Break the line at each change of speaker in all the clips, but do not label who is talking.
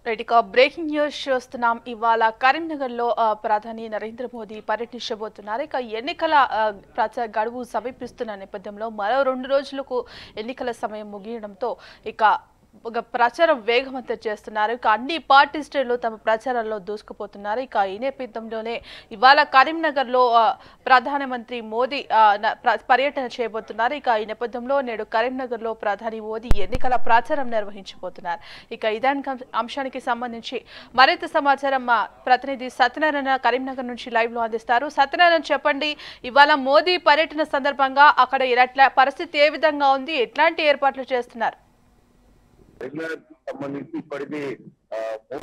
Right ఇక breaking news చూస్తున్నాం ఇవాళ కరీంనగర్ లో ప్రధాని నరేంద్ర మోదీ పర్యటించబోతున్నారు ఇక ఎన్నికల ఆ, ప్రచార గడువు సమీపిస్తున్న నేపథ్యంలో మరో రెండు రోజులకు ఎన్నికల సమయం ముగియడంతో ఇక ఒక ప్రచారం వేగవంతం చేస్తున్నారు ఇక అన్ని పార్టీ శ్రేణులు తమ ప్రచారంలో దూసుకుపోతున్నారు ఇక ఈ నేపథ్యంలోనే ఇవాళ కరీంనగర్లో ఆ, ప్రధానమంత్రి మోదీ ఆ, న- ప్ర- పర్యటన చేయబోతున్నారు ఇక ఈ నేపథ్యంలో నేడు కరీంనగర్లో ప్రధాని మోదీ ఎన్నికల ప్రచారం నిర్వహించబోతున్నారు ఇక ఇదాని కం- అంశానికి సంబంధించి మరింత సమాచారం మా ప్రతినిధి సత్యనారాయణ కరీంనగర్ నుంచి లైవ్ లో అందిస్తారు సత్యనారాయణ చెప్పండి ఇవాళ మోదీ పర్యటన సందర్భంగా అక్కడ ఎట్లా పరిస్థితి ఏ విధంగా ఉంది ఎట్లాంటి ఏర్పాట్లు చేస్తున్నారు
రెగ్యులర్కి సంబంధించి ఇప్పటికీ ఆ,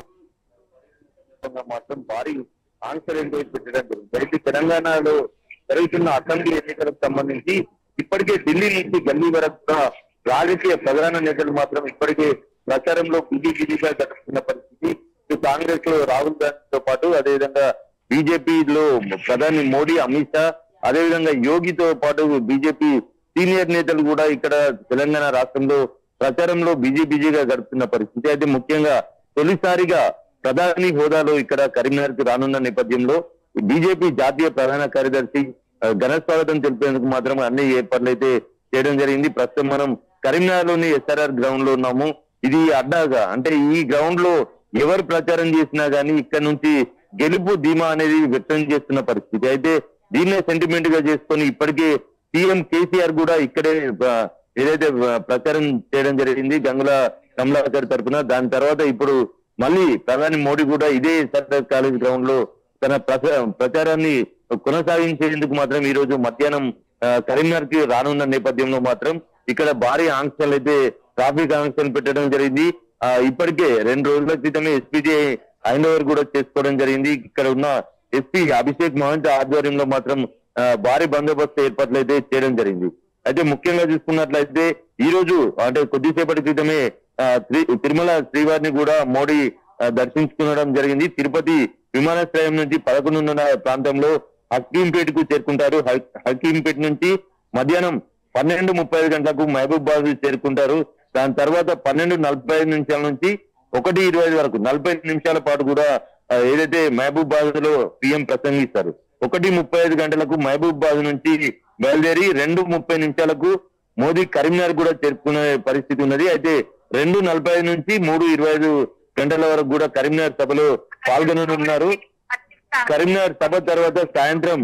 మూడు మాత్రం భారీ ఆంక్షలు పెట్టడం జరిగింది అయితే తెలంగాణలో జరుగుతున్న అసెంబ్లీ ఎన్నికలకు సంబంధించి ఇప్పటికే ఢిల్లీ నుంచి గల్లీ వరకు కూడా రాజకీయ ప్రధాన నేతలు మాత్రం ఇప్పటికే ప్రచారంలో బిజీ బిజీగా గడుపుతున్న పరిస్థితి ఇటు కాంగ్రెస్ లో రాహుల్ గాంధీతో పాటు అదేవిధంగా బీజేపీలో ప్రధాని మోడీ అమిత్ షా అదేవిధంగా యోగితో పాటు బీజేపీ సీనియర్ నేతలు కూడా ఇక్కడ తెలంగాణ రాష్ట్రంలో ప్రచారంలో బిజీ బిజీగా గడుపుతున్న పరిస్థితి అయితే ముఖ్యంగా తొలిసారిగా ప్రధాని హోదాలో ఇక్కడ కరీంనగర్ కి రానున్న నేపథ్యంలో బీజేపీ జాతీయ ప్రధాన కార్యదర్శి ఆ, ఘన స్వాగతం తెలిపేందుకు మాత్రం అన్ని ఏర్పాట్లు అయితే చేయడం జరిగింది ప్రస్తుతం మనం కరీంనగర్ లోని ఎస్ఆర్ఆర్ గ్రౌండ్ లో ఉన్నాము ఇది అడ్డాగా అంటే ఈ గ్రౌండ్ లో ఎవరు ప్రచారం చేసినా గానీ ఇక్కడ నుంచి గెలుపు ధీమా అనేది వ్యక్తం చేస్తున్న పరిస్థితి అయితే దీన్నే సెంటిమెంట్ గా చేసుకొని ఇప్పటికే సీఎం కేసీఆర్ కూడా ఇక్కడే ఆ, ఏదైతే ఆ, ప్రచారం చేయడం జరిగింది గంగుల కమలాకర్ తరఫున దాని తర్వాత ఇప్పుడు మళ్ళీ ప్రధాని మోడీ కూడా ఇదే సర్దార్ కాలేజ్ గ్రౌండ్ లో తన ప్రచా- ప్రచారాన్ని కొనసాగించేందుకు మాత్రం ఈ రోజు మధ్యాహ్నం ఆ, కరీంనగర్ కి రానున్న నేపథ్యంలో మాత్రం ఇక్కడ భారీ ఆంక్షలు అయితే ట్రాఫిక్ ఆంక్షలు పెట్టడం జరిగింది ఆ, ఇప్పటికే రెండు రోజుల క్రితమే ఎస్పీజీ హ్యాండ్ ఓవర్ కూడా చేసుకోవడం జరిగింది ఇక్కడ ఉన్న ఎస్పీ అభిషేక్ మహంత్ ఆధ్వర్యంలో మాత్రం ఆ, భారీ బందోబస్తు ఏర్పాట్లు అయితే చేయడం జరిగింది అయితే ముఖ్యంగా చూసుకున్నట్లయితే ఈ రోజు అంటే కొద్దిసేపటి క్రితమే ఆ, శ్రీ- తిరుమల శ్రీవారిని కూడా మోడీ ఆ, దర్శించుకునడం జరిగింది తిరుపతి విమానాశ్రయం నుంచి పదకొండున్నర ప్రాంతంలో హకీంపేటకు చేరుకుంటారు హ- హకీంపేట నుంచి మధ్యాహ్నం పన్నెండు ముప్పై ఐదు గంటలకు మహబూబాద్ చేరుకుంటారు దాని తర్వాత పన్నెండు నలభై ఐదు నిమిషాల నుంచి ఒకటి ఇరవై ఐదు వరకు నలభై ఐదు నిమిషాల పాటు కూడా ఆ, ఏదైతే మహబూబాద్ లో పీఎం ప్రసంగిస్తారు ఒకటి ముప్పై ఐదు గంటలకు మహబూబాద్ నుంచి బయలుదేరి రెండు ముప్పై నిమిషాలకు మోదీ కరీంనగర్ కూడా చేరుకునే పరిస్థితి ఉన్నది అయితే రెండు నలభై ఐదు నుంచి మూడు ఇరవై ఐదు గంటల వరకు కూడా కరీంనగర్ సభలో పాల్గొననున్నారు కరీంనగర్ సభ తర్వాత సాయంత్రం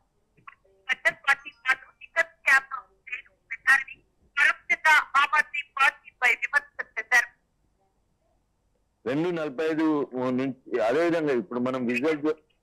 కాంగ్రెస్ పార్టీ వాళ్ళు టికెట్ క్యాప్ చేయడం పెట్టాలని పరోక్షంగా ఆమ్ ఆద్మీ పార్టీపై విమర్శలు చేశారు
రెండు నలభై ఐదు నుంచి అదేవిధంగా ఇప్పుడు మనం విజువల్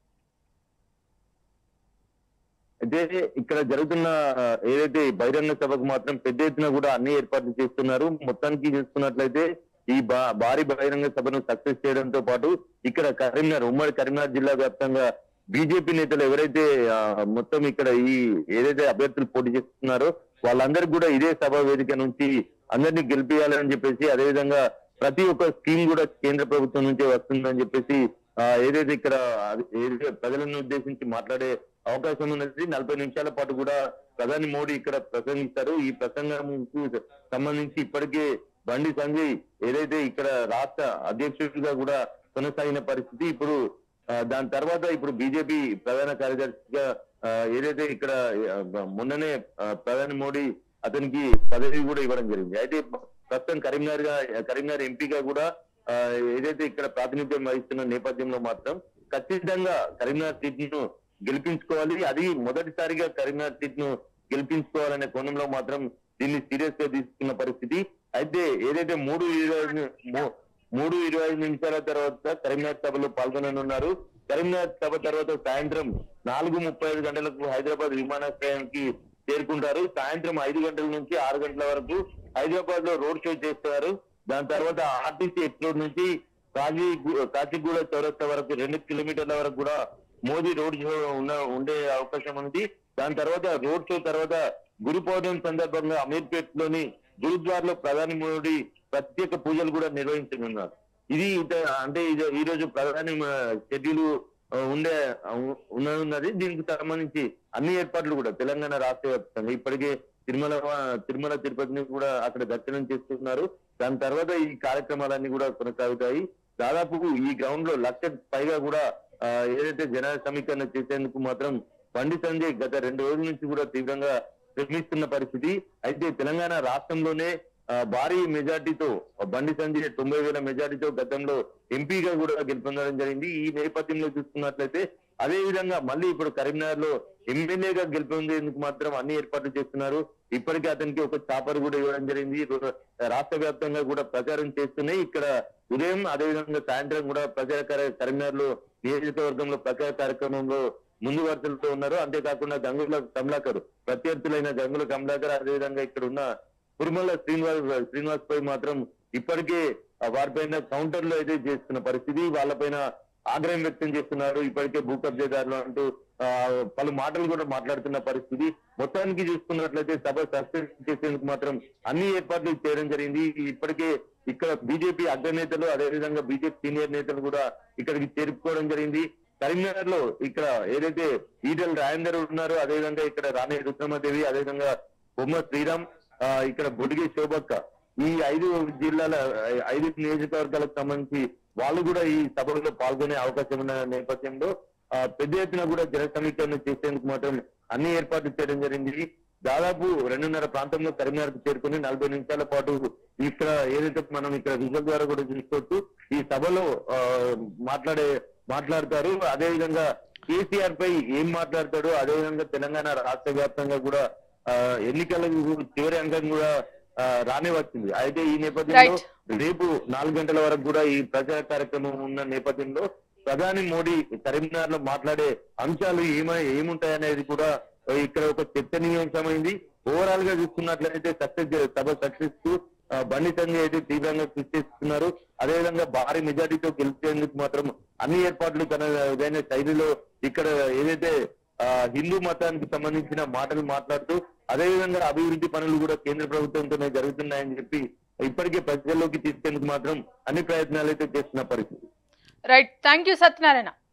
అయితే ఇక్కడ జరుగుతున్న ఆ, ఏదైతే ఈ బహిరంగ సభకు మాత్రం పెద్ద ఎత్తున కూడా అన్ని ఏర్పాట్లు చేస్తున్నారు మొత్తానికి చూసుకున్నట్లయితే ఈ బా- భారీ బహిరంగ సభను సక్సెస్ చేయడంతో పాటు ఇక్కడ కరీంనగర్ ఉమ్మడి కరీంనగర్ జిల్లా వ్యాప్తంగా బీజేపీ నేతలు ఎవరైతే ఆ, మొత్తం ఇక్కడ ఈ ఏదైతే అభ్యర్థులు పోటీ చేస్తున్నారో వాళ్ళందరికీ కూడా ఇదే సభ వేదిక నుంచి అందరినీ గెలిపించాలని చెప్పేసి అదేవిధంగా ప్రతి ఒక్క స్కీమ్ కూడా కేంద్ర ప్రభుత్వం నుంచే వస్తుందని చెప్పేసి ఆ, ఏదైతే ఇక్కడ అది- ఏదైతే ప్రజలను ఉద్దేశించి మాట్లాడే అవకాశం ఉన్నది నలభై నిమిషాల పాటు కూడా ప్రధాని మోడీ ఇక్కడ ప్రసంగిస్తారు ఈ ప్రసంగంకు సంబంధించి ఇప్పటికే బండి సంజయ్ ఏదైతే ఇక్కడ రాష్ట్ర అధ్యక్షుడిగా కూడా కొనసాగిన పరిస్థితి ఇప్పుడు ఆ, దాని తర్వాత ఇప్పుడు బీజేపీ ప్రధాన కార్యదర్శిగా ఆ, ఏదైతే ఇక్కడ ఆ, మొన్ననే ఆ, ప్రధాని మోడీ అతనికి పదవి కూడా ఇవ్వడం జరిగింది అయితే ప్రస్తుతం కరీంనగర్ గా కరీంనగర్ ఎంపీగా కూడా ఆ, ఏదైతే ఇక్కడ ప్రాతినిధ్యం వహిస్తున్న నేపథ్యంలో మాత్రం ఖచ్చితంగా కరీంనగర్ సీట్ ను గెలిపించుకోవాలి అది మొదటిసారిగా కరీంనగర్ సీట్ ను గెలిపించుకోవాలనే కోణంలో మాత్రం దీన్ని సీరియస్ గా తీసుకున్న పరిస్థితి అయితే ఏదైతే మూడు ఇరవై ఐదు- మూ- మూడు ఇరవై ఐదు నిమిషాల తర్వాత కరీంనగర్ సభలో పాల్గొననున్నారు కరీంనగర్ సభ తర్వాత సాయంత్రం నాలుగు ముప్పై ఐదు గంటలకు హైదరాబాద్ విమానాశ్రయానికి చేరుకుంటారు సాయంత్రం ఐదు గంటల నుంచి ఆరు గంటల వరకు హైదరాబాద్ లో రోడ్ షో చేస్తారు దాని తర్వాత ఆర్టీసీ ఎక్స్ప్లోర్ నుంచి కాజీ కాచిగూడ చౌరస్తా వరకు రెండు కిలోమీటర్ల వరకు కూడా మోదీ రోడ్ షో ఉన్న ఉండే అవకాశం ఉంది దాని తర్వాత రోడ్ షో తర్వాత గురు పౌర్ణమి సందర్భంగా అమీర్పేట్ లోని గురుద్వార్ లో ప్రధాని మోడీ ప్రత్యేక పూజలు కూడా నిర్వహించనున్నారు ఇది ఇత- అంటే ఇది- ఈ రోజు ప్రధాని షెడ్యూల్ ఉండే ఉన్నది దీనికి సంబంధించి అన్ని ఏర్పాట్లు కూడా తెలంగాణ రాష్ట్ర వ్యాప్తంగా ఇప్పటికే తిరుమల తిరుమల తిరుపతిని కూడా అక్కడ దర్శనం చేస్తున్నారు దాని తర్వాత ఈ కార్యక్రమాలన్నీ కూడా కొనసాగుతాయి దాదాపు ఈ గ్రౌండ్ లో లక్ష పైగా కూడా ఆ, ఏదైతే జన సమీకరణ చేసేందుకు మాత్రం బండి సంజయ్ గత రెండు రోజుల నుంచి కూడా తీవ్రంగా శ్రమిస్తున్న పరిస్థితి అయితే తెలంగాణ రాష్ట్రంలోనే ఆ, భారీ మెజార్టీతో బండి సంజయ్ తొంభై వేల మెజార్టీతో గతంలో ఎంపీగా కూడా గెలుపొందడం జరిగింది ఈ నేపథ్యంలో చూసుకున్నట్లయితే అదే విధంగా మళ్ళీ ఇప్పుడు కరీంనగర్ లో ఎమ్మెల్యేగా గెలుపొందేందుకు మాత్రం అన్ని ఏర్పాట్లు చేస్తున్నారు ఇప్పటికే అతనికి ఒక చాపర్ కూడా ఇవ్వడం జరిగింది రో- రాష్ట్ర వ్యాప్తంగా కూడా ప్రచారం చేస్తున్నాయి ఇక్కడ ఉదయం అదే విధంగా సాయంత్రం కూడా ప్రచార కార్య- కరీంనగర్ లో నియోజకవర్గంలో ప్రచార కార్యక్రమంలో ముందు వరుసలతో ఉన్నారు అంతేకాకుండా గంగుల కమలాకర్ ప్రత్యర్థులైన గంగుల కమలాకర్ అదేవిధంగా ఇక్కడ ఉన్న కురుమల శ్రీనివాస్ శ్రీనివాస్ పై మాత్రం ఇప్పటికే ఆ వారిపైన కౌంటర్ లో అయితే చేస్తున్న పరిస్థితి వాళ్ళపైన ఆగ్రహం వ్యక్తం చేస్తున్నారు ఇప్పటికే భూ కబ్జాదారులు అంటూ ఆ, పలు మాటలు కూడా మాట్లాడుతున్న పరిస్థితి మొత్తానికి చూసుకున్నట్లయితే సభ సస్పెండ్ చేసేందుకు మాత్రం అన్ని ఏర్పాట్లు చేయడం జరిగింది ఇప్పటికే ఇక్కడ బీజేపీ అగ్రనేతలు అదేవిధంగా బీజేపీ సీనియర్ నేతలు కూడా ఇక్కడికి చేరుకోవడం జరిగింది కరీంనగర్ లో ఇక్కడ ఏదైతే ఈటల రాజేందర్ ఉన్నారో అదేవిధంగా ఇక్కడ రాణి రుద్రమదేవి అదేవిధంగా బొమ్మ శ్రీరామ్ ఆ, ఇక్కడ బొడిగే శోభక్క ఈ ఐదు జిల్లాల ఐ- ఐదు నియోజకవర్గాలకు సంబంధించి వాళ్ళు కూడా ఈ సభలో పాల్గొనే అవకాశం ఉన్న నేపథ్యంలో ఆ, పెద్ద ఎత్తున కూడా జన సమీకరణ చేసేందుకు మాత్రం అన్ని ఏర్పాట్లు చేయడం జరిగింది దాదాపు రెండున్నర ప్రాంతంలో కరీంనగర్ కు చేరుకుని నలభై నిమిషాల పాటు ఇక్కడ ఏదైతే మనం ఇక్కడ విజువల్ ద్వారా కూడా చూసుకోవచ్చు ఈ సభలో ఆ, మాట్లాడే మాట్లాడతారు అదే విధంగా కేసీఆర్ పై ఏం మాట్లాడతాడు అదే విధంగా తెలంగాణ రాష్ట్ర వ్యాప్తంగా కూడా ఆ, ఎన్నికలకు చివరి అంకం కూడా ఆ, రానే వచ్చింది అయితే ఈ నేపథ్యంలో
Right.
రేపు నాలుగు గంటల వరకు కూడా ఈ ప్రచార కార్యక్రమం ఉన్న నేపథ్యంలో ప్రధాని మోడీ కరీంనగర్ లో మాట్లాడే అంశాలు ఏమై ఏముంటాయనేది కూడా ఇక్కడ ఒక చర్చనీయాంశమైంది ఓవరాల్ గా చూసుకున్నట్లయితే సక్సెస్ సభ సక్సెస్ కు ఆ, బండి సంజయ్ అయితే తీవ్రంగా కృషి చేస్తున్నారు అదేవిధంగా భారీ మెజార్టీతో గెలిచేందుకు మాత్రం అన్ని ఏర్పాట్లు తన ఏదైనా శైలిలో ఇక్కడ ఏదైతే ఆ, హిందూ మతానికి సంబంధించిన మాటలు మాట్లాడుతూ అదేవిధంగా అభివృద్ధి పనులు కూడా కేంద్ర ప్రభుత్వంతోనే జరుగుతున్నాయని చెప్పి ఇప్పటికే ప్రజల్లోకి తీసుకెందుకు మాత్రం అన్ని ప్రయత్నాలు అయితే చేస్తున్న పరిస్థితి
రైట్ థ్యాంక్ యూ సత్యనారాయణ